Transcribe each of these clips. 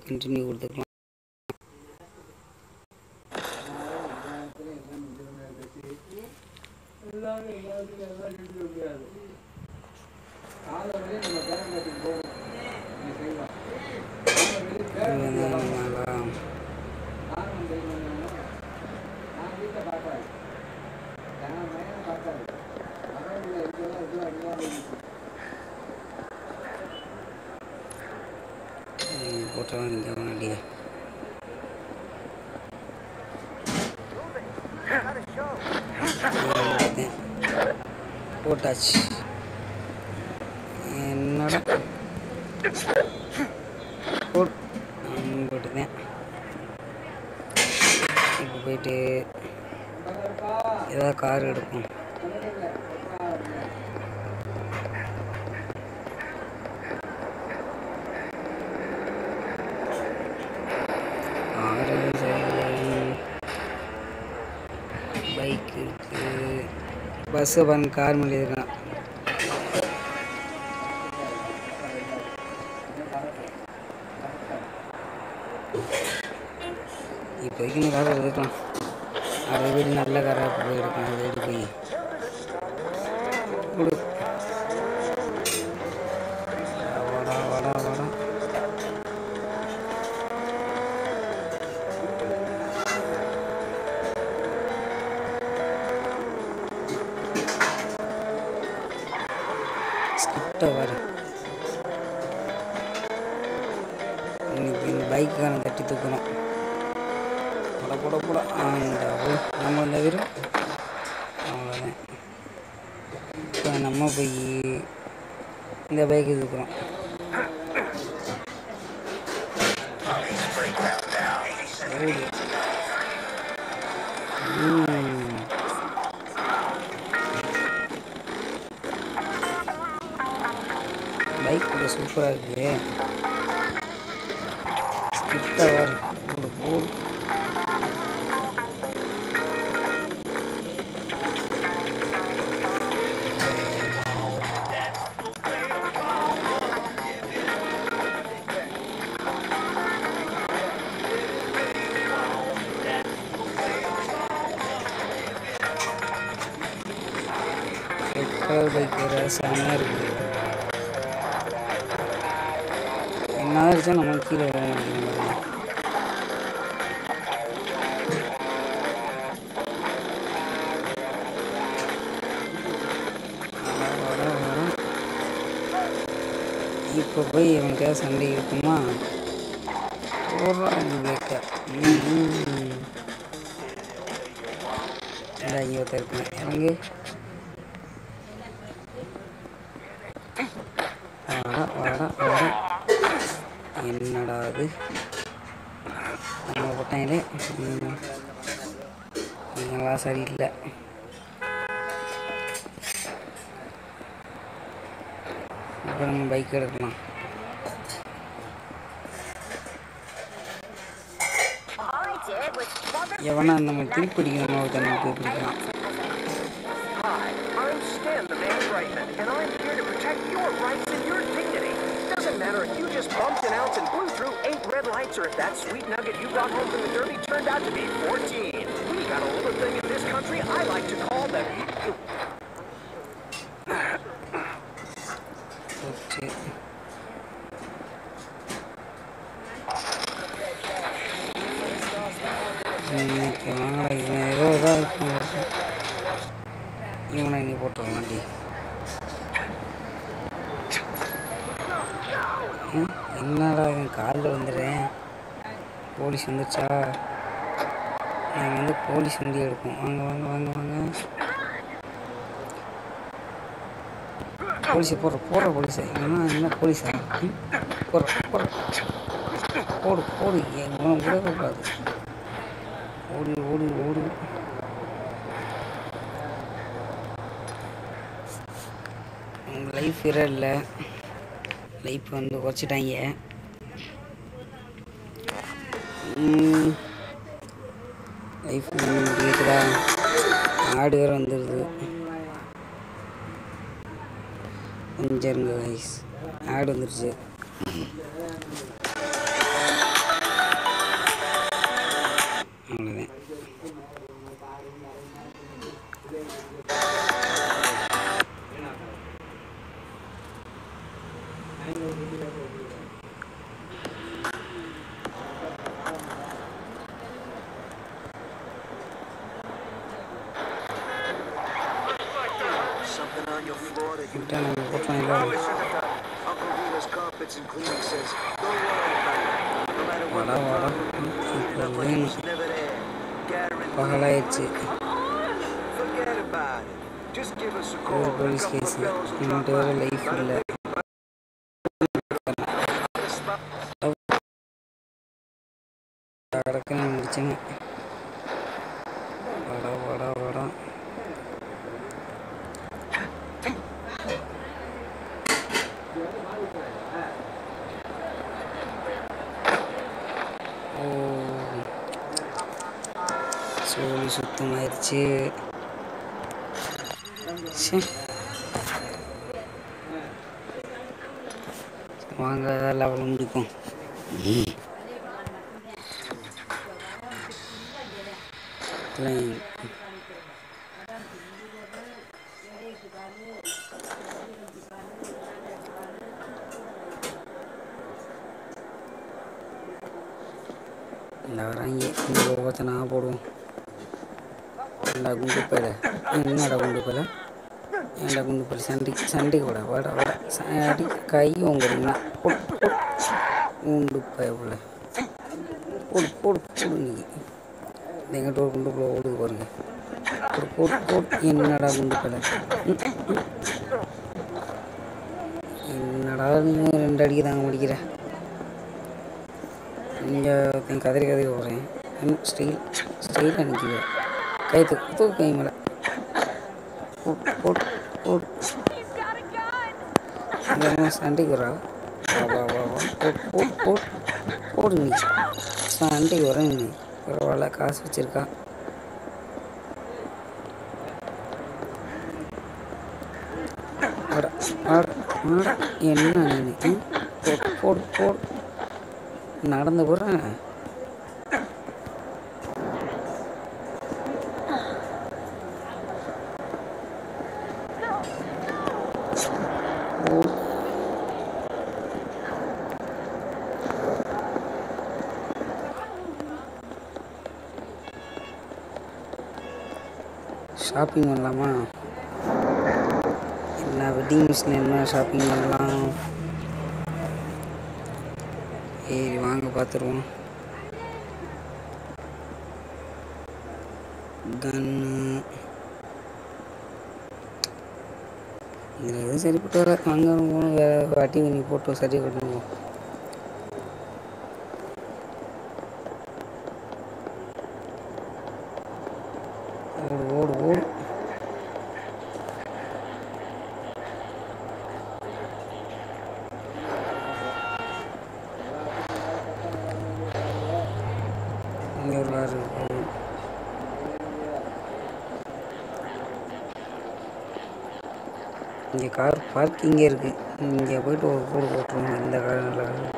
Continue கொடுத்துக்கலாம் இது வந்து நல்லா ம், போட்டவன் இங்கே வண்டியை போட்டாச்சு என்னடா போட் ம், போட்டுட்டேன் இப்போ போயிட்டு ஏதாவது கார் எடுப்போம் காரு பைக் இருக்கு பஸ்ஸை பாருங்க கார் மேலே இருக்கான் இப்போதைக்கு இந்த கார் எடுக்கலாம் அதை வீடு நல்ல காராக போய் எடுக்கலாம் அதை எடுத்து போய் கொடு வாடா வாடா வாடா ஸ்கிப்டாக வரு இன்னைக்கு இந்த பைக்கான தட்டி தூக்குறோம் போட போட போட ஆ, இந்த அவ்வளோ நம்ம இந்த வீரம் அவ்வளோதான் இப்போ நம்ம போய் இந்த பைக்கு தூக்குறோம் ஓடு. ம். பைக் கூட சூப்பராக இருக்கு ஸ்கிப்டாக வரு போடு போடு பெட்ரோல் பைக் வேறு செம்மையாக இருக்குது என்ன அடிச்சா நம்ம கீழே விழ மாட்டேங்குது இப்போ போய் இவன்கிட்ட சண்டை இருக்குமா போடுறான் இந்த பைக்கை இந்த இங்கே ஒருத்தர் இருக்கான் இறங்கு வாடா வாடா வாடா என்னடா அது நம்ம போட்டாங்களே நல்லா சரியில்லை இப்போ நம்ம பைக் எடுக்கலாம் All I did was wonder. எவனா நம்ம திருப்பி பிடிக்கணுமா ஒருத்தன் நம்ம போய் பிடிக்கலாம் Hi, I'm Stan the Man Brightman, and I'm here to protect your rights and your dignity. Doesn't matter if you just bumped an ounce and blew through eight red lights, or if that sweet nugget you brought home from the Derby turned out to be 14. We got a little thing in this country I like to call the... okay இன்னைக்கு வாங்கடா இவன் ஏதோ இதாக இருக்கும் இவனை நீ போட்டுருவோம் வண்டி ம், என்னடா இவன் காலில் வந்துடுறேன் போலீஸ் வந்துச்சா நாங்கள் வந்து போலீஸ் வண்டி எடுப்போம் வாங்க வாங்க வாங்க வாங்க போலீஸை போடுற போடுற போலீஸை என்ன என்ன போலீஸா ம்? போடுற போடுற போடு போடு எங்களை விடவே கூடாது ஓடு ஓடு ஓடு லைஃப் வேற இல்லை லைஃப் வந்து குறைச்சிட்டாங்க லைஃப் முடியுதுடா ஆடு வேற வந்துடுது கொஞ்சம் இருங்க கைஸ் ஆடு வந்துருச்சு Something on your floor that you விட்டா நம்ம போட்டோம் எல்லாரும் Uncle Rita's carpets and cleaning says, don't worry about it. No matter what வாடா the வாடா problem, இப்போ that வேணும் money's never there. Guaranteed. பகலாயிடுச்சு Forget about it. Just give us a call. ஒரு A police couple of case bells will drop இவன்ட்டு வேறு by. Life Not a இல்லை big கிடக்குன்னு முடிச்சேன் வாடா வாடா வாடா ஓ சோழி சுத்தமாயிருச்சு ச்சே. வாங்க லெவல் முடிப்போம் Playing. இந்த வராங்க இந்த ஒவ்வொருத்தனா போடுவோம் ஏண்டா குண்டு பையில என்னடா குண்டு பையில ஏண்டா குண்டு பையில சண்டைக்கு சண்டைக்கு வாடா வாடா வாடா ச- அடி கை உங்க குண்டு பையப்புல போடு போடு போடு நீ எங்கிட்ட ஒரு குண்டு போல ஓடுது பாருங்க போடு போடு போடு என்னடா குண்டு பையில ம், ம். என்னடா நீ ரெண்டு அடிக்கு தாங்க முடிக்கிற இங்கே கதறி கதறி போகிறேன் ஸ்டீல் ஸ்டீலாக நிற்கிது கை தூக்கு தூக்கு கை மேலே போட் போட் போட் இந்த சண்டைக்கு வரா வா வா வா வா போட் போட் போட் போடு நீ சண்டைக்கு வரேன் நீ பரவாயில்ல காசு வச்சிருக்கா வாடா வாடா வாடா என்ன நீ ம்? போடு போடு போடு நடந்து போகிறேன் ஷாப்பிங் பண்ணலாமா என்ன வெட்டிங் மிஷின் என்ன ஷாப்பிங் பண்ணலாம் ஏறி வாங்க பார்த்துருவோம் கன்னு இதில் எதுவும் சரிப்பட்டு வர அங்கே போகணும் வேறு வாட்டி நீ போட்டு சரி கட்டணும் ஓடு ஓடு ஓடு இங்கே ஒரு கார் இருக்கு இங்கே கார் பார்க்கிங்கே இருக்குது இங்கே போயிட்டு ஒரு கூடு போட்டுருவோம் இந்த கார் நல்ல கார்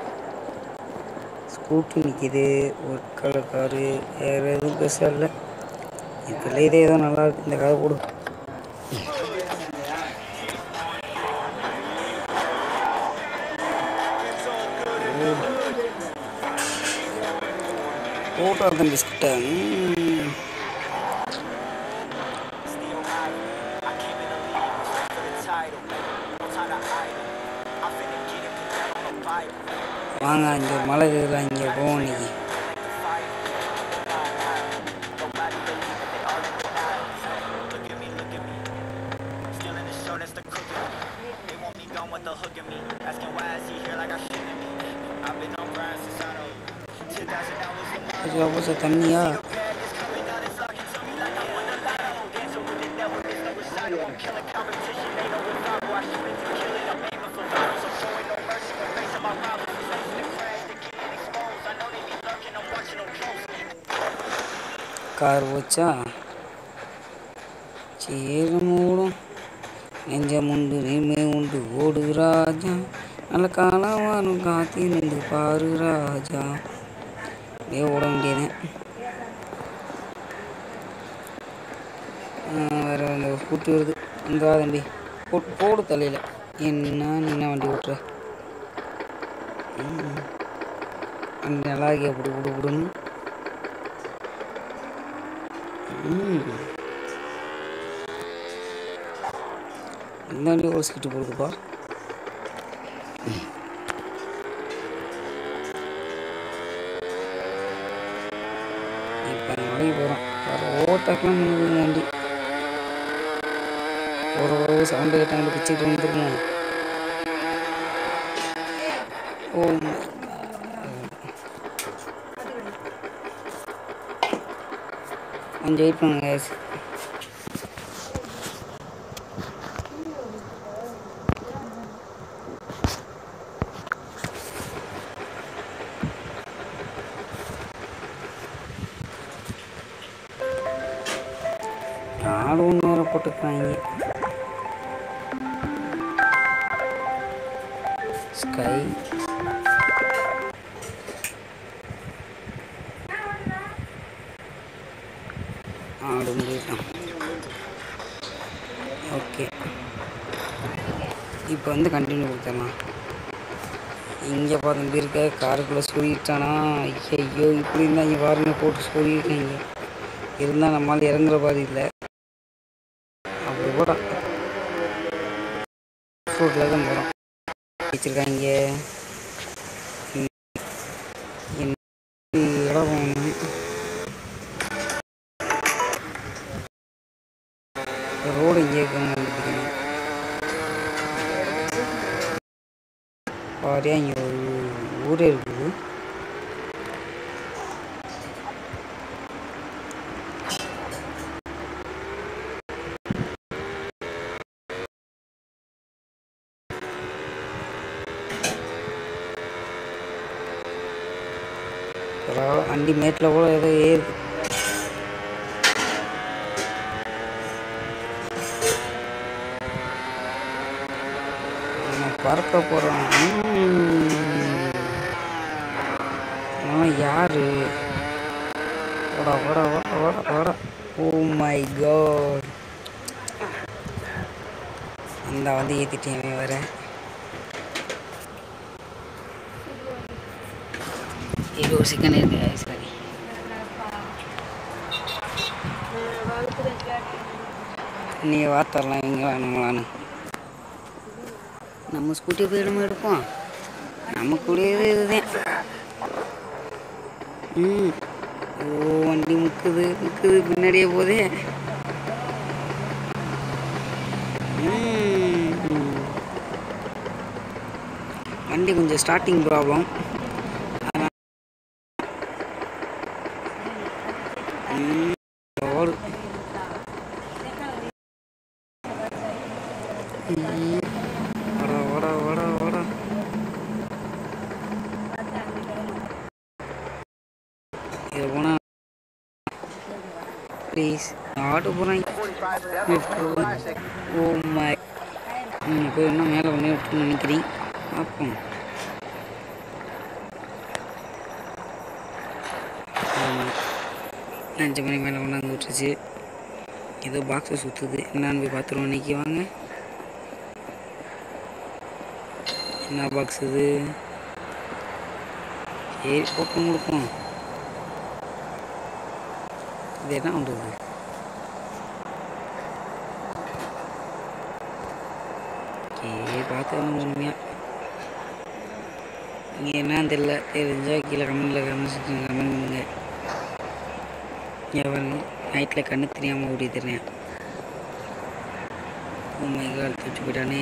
ஸ்கூட்டி நிற்கிது ஒயிட் கலர் காரு வேறு எதுவும் பெருசாக இல்லை இருக்கிறதுல இதே ஏதோ நல்லா இருக்கு இந்த கார் போடு போட்டோ அந்த பிஸ்கட்டை வாங்க இங்கே ஒரு மலை இருக்குதுல இங்கே போவோம் இன்னைக்கு கொஞ்சம் அப்போ தண்ணியா கார் போச்சா சீரம் ஓடும் நெஞ்சம் உண்டு நீமே உண்டு ஓடு ராஜா நல்ல காலம் வரும் காத்தி நின்று பாரு ராஜா அப்படியே ஓட வேண்டியதேன் இந்த ஸ்கூட்டி வருது இந்த தம்பி போ போடு தலையில் என்ன நீ என்ன வண்டி ஓட்டுற ம். வண்டி நல்லா இருக்கே புடு புடு புடுன்னு ம். இந்த வண்டி ஒரு சீட்டு போடுதுப்பா இப்போ மலைக்கு போகிறோம் வர ஓட்டாக்கெலாம் பண்ணுது வண்டி ஒரு ஒரு சவுண்டு கேட்டாங்க பிச்சுட்டு வந்துருக்கோம் ஓ my God. கொஞ்சம் வெயிட் பண்ணுங்க guys. நாலு ஒன்று வேறு போட்டுக்கிறாங்க ஸ்கை ஆடு முடியட்டும் ஓகே இப்போ வந்து கண்டினியூ கொடுத்துடலாம் இங்கே பார்த்து இருக்க காருக்குள்ளே சொல்லிட்டானா ஐயோ இப்படி இருந்தால் இங்கே பாருங்க போட்டு சொல்லியிருக்காங்க இருந்தால் நம்மளால் இறங்குற மாதிரி இல்லை அப்படி போடா ஃப்ரூட்டில் தான் போகிறோம் வச்சுருக்காங்க இடம் வேணும். ரோடு இங்கே இருக்க பாரியா இங்கே ஒரு ஊரே இருக்குது பரவாயில்ல, வண்டி மேட்டில் கூட ஏதோ ஏறுது நம்ம பறக்க போகிறோம் அவன் யாரு ஓடா ஓடா ஓடா ஓடா ஓடா ஓ மை காட் அந்த வந்து ஏற்றிட்டேன் வேற இது ஒரு செகண்ட் இருக்கு சரி நீ வாத்தரலாம் இங்கே நம்மளான்னு நம்ம ஸ்கூட்டி போய் நம்ம எடுப்போம் நமக்குடையது இதுதான் ம் ஓ வண்டி முக்குது முக்குது பின்னாடியே போதே ம். வண்டி கொஞ்சம் ஸ்டார்டிங் ப்ராப்ளம் ஓடு ம். ஓடா ஓடா ஓடா ஓடா இது போனா ப்ளீஸ் ஆட்டோ போகிறாங்க ஓ மை ம் போய் இன்னும் மேலே கொண்டு விட்டு நினைக்கிறீங்க பார்ப்போம் ஆமாம் அஞ்சு மணி மேலே கொண்டாந்து விட்டுருச்சு ஏதோ பாக்ஸை சுற்றுது என்னான்னு போய் பார்த்துருவோம் இன்னைக்கு வாங்க என்ன பாக்ஸ் இது சரி ஓப்பன் கொடுப்போம் இது என்ன பண்ணுறது ஓகே பார்த்துக்கணும் உண்மையாக நீங்கள் என்னன்னு தெரியல தெரிஞ்சா கீழே கமெண்டில் கமெண்ட் கமெண்ட் பண்ணுங்க எவன் நைட்டில் கண்ணு தெரியாமல் ஓடி தரேன் உண்மை கால் தூச்சு போயிட்டானே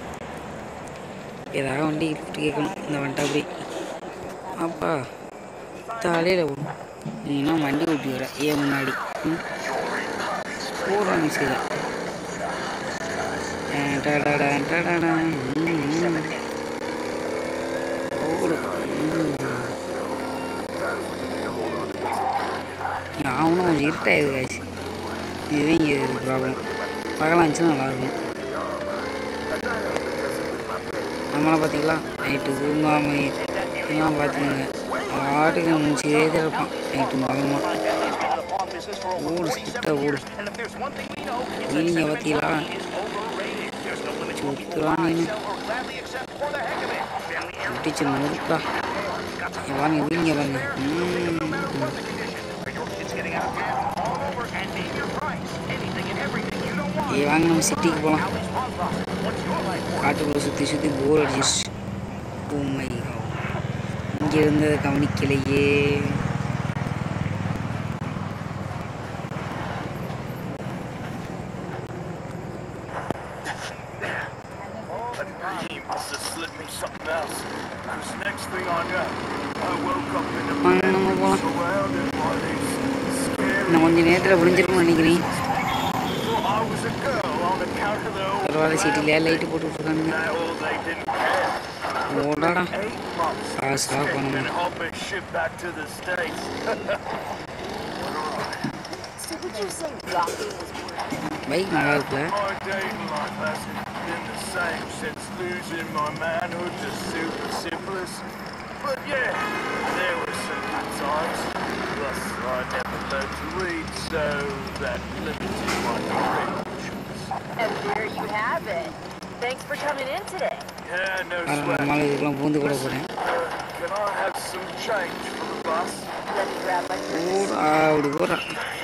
ஏதாவது வண்டி லிஃப்ட் கேட்கணும் இந்த வந்துட்டா அப்படி அப்பா தலையில் விடும் நீனா வண்டி ஓட்டி வர ஏன் முன்னாடி ம் போடுறாங்க சரி டடடா டடடா ம், ம். ஓடு ம். அவனும் கொஞ்சம் இருட்டாயிடுது காய்ச்சி இதுவே இங்கே ப்ராப்ளம் பகலாம் இருந்துச்சுன்னா நல்லாயிருக்கும் நம்மளை பார்த்தீங்களா நைட்டு தூங்காமல் இதெல்லாம் பார்த்துக்கோங்க ஆட்டுக்கு முடிச்சுதே தான் இருப்பான் நைட்டு மகமாக ஓடு ஸ்கிட்டாக ஓடு it's வீலிங்க that பார்த்தீங்களா sentimentality is overrated. There's no limit to what people சுத்துறான் buy, நீ. sell, or gladly accept for the heck of it. Family heirloom அடிச்சு நொறுக்கா got to இங்க பாருங்க வீலிங்க பாருங்க no ம். matter what the condition. Are your kids getting out of hand? All over and name your price. Anything and everything you don't want. ஏய் வாங்க நம்ம சிட்டிக்கு போகலாம் Alley's Pawn Plaza. What's your life worth? காட்டுக்குள்ளே சுற்றி சுற்றி போர் அடிச்சிச்சு உண்மை இங்கே இருந்ததை கவனிக்கலையே He must have slipped me something else. Because next thing I know, I woke up in a வாங்க நம்ம போகலாம் surrounded by these scary. இன்னும் கொஞ்சம் நேரத்தில் முடிஞ்சிருக்கும்னு நினைக்கிறேன் Thought I was a girl on account of the old பரவாயில்ல சிட்டிலேயே light போட்டு விட்ருக்கானுங்க Now all they didn't care. ஓடாடா Eight months காசு and பண்ணணும் help me ship back to the States. So would you say rocking was worth bike நல்லா இருக்குல்ல My dating life hasn't been the same since losing my manhood to super syphilis. But yeah, there were some good times. Plus, I never learned to read, so that limited my options. And there you have it. Thanks for coming in today. Yeah, no பாருங்க sweat. நம்மளால இதுக்கெல்லாம் பூந்து கூட போகிறேன் Uh, can I have some change for the bus? Let me grab my ஓடா அப்படி போகிறா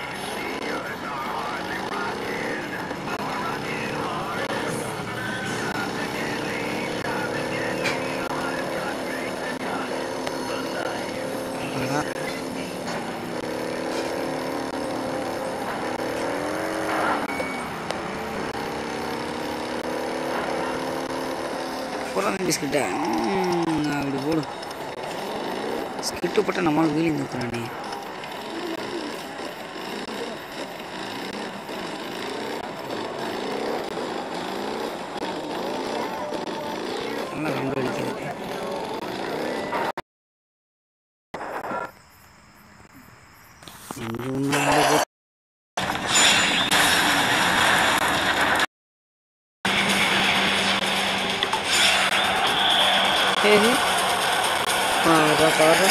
அவ்வளோதான் போடாத பிஸ்கட்டை அப்படி போடு ஸ்கிட்டு போட்டால் நம்மளால் வீலி நிறுத்துறானே நல்லா ரவுண்ட் அடிக்குது இங்கே ஒன்றும் சரி ஆ அதான் பாரு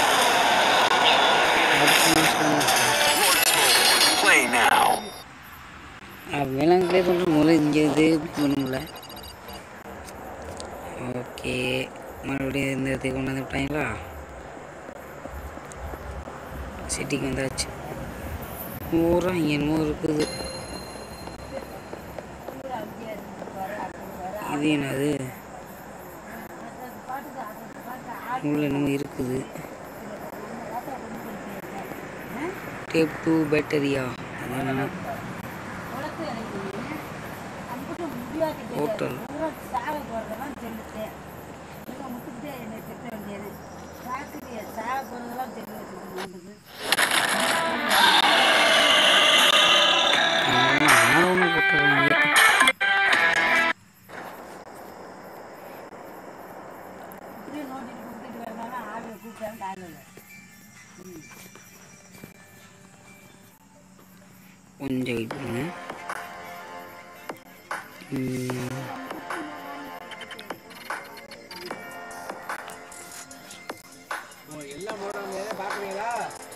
Play now. அப்படிலாம் ப்ளே பண்ணுற முதல்ல இங்கே இது பண்ணுங்கள ஓகே மறுபடியும் இந்த இடத்துக்கு கொண்டு வந்து விட்டாங்களா சிட்டிக்கு வந்தாச்சு ஊரா இங்கே என்னமோ இருக்குது இது என்னது உள்ள என்னமோ இருக்குது டேப் டூ பேட்டரியா அது என்னன்னா ஹோட்டல் ஆர்வம் போட்டுறாங்க கொஞ்சம் வெயிட் பண்ணுங்க ம்.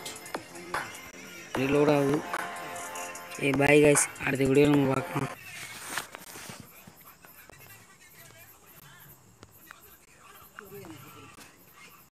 ரீலோட் ஆகுது சரி பாய் காய்ஸ் அடுத்த வீடியோ நம்ம பார்க்கலாம்